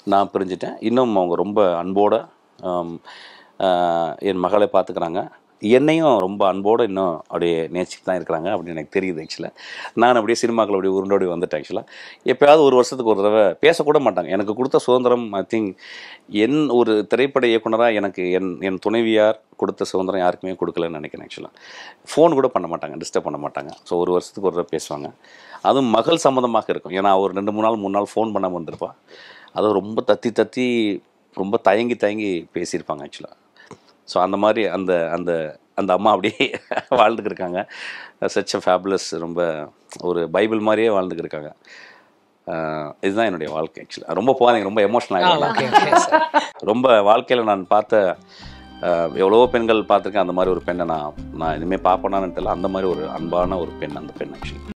நான் பிரிஞ்சிட்டேன் இன்னும் அவங்க ரொம்ப அன்போட ஆம், ஆஹ், என் மகளை பார்த்துக்கிறாங்க என்னையும் ரொம்ப அன்போடு இன்னும் அப்படியே நேசிச்சு தான் இருக்கிறாங்க அப்படின்னு எனக்கு தெரியுது ஆக்சுவலாக நான் அப்படியே சினிமாக்கள் அப்படியே உருண்டோடி வந்துட்டேன் ஆக்சுவலாக எப்போயாவது ஒரு வருஷத்துக்கு ஒரு தடவை பேசக்கூட மாட்டாங்க எனக்கு கொடுத்த சுதந்திரம் ஐ திங்க் என் ஒரு திரைப்பட இயக்குனராக எனக்கு என் என் துணைவியார் கொடுத்த சுதந்திரம் யாருக்குமே கொடுக்கலன்னு நினைக்கிறேன் ஆக்சுவலாக ஃபோன் கூட பண்ண மாட்டாங்க டிஸ்டர்ப் பண்ண மாட்டாங்க ஸோ ஒரு வருஷத்துக்கு ஒரு தடவை பேசுவாங்க அதுவும் மகள் சம்மந்தமாக இருக்கும் ஏன்னா ஒரு ரெண்டு மூணு நாள் மூணு நாள் ஃபோன் பண்ணாமல் வந்திருப்பா அதுவும் ரொம்ப தத்தி தத்தி ரொம்ப தயங்கி தயங்கி பேசியிருப்பாங்க ஆக்சுவலாக ஸோ அந்த மாதிரி அந்த அந்த அந்த அம்மா அப்படியே வாழ்ந்துக்கு இருக்காங்க சச் ஃபேபுலஸ் ரொம்ப ஒரு பைபிள் மாதிரியே வாழ்ந்துக்கு இருக்காங்க ஆஹ் இதுதான் என்னுடைய வாழ்க்கை ஆக்சுவலாக ரொம்ப போகாதீங்க ரொம்ப எமோஷனல் ஆகிடலாம் ஓகே ஓகே சார் ரொம்ப வாழ்க்கையில் நான் பார்த்த ஆஹ், எவ்வளவோ பெண்கள் பார்த்துருக்கேன் அந்த மாதிரி ஒரு பெண்ணை நான் நான் இனிமேல் பார்ப்பேனான்னு தெரியல அந்த மாதிரி ஒரு அன்பான ஒரு பெண் அந்த பெண் ஆக்சுவலி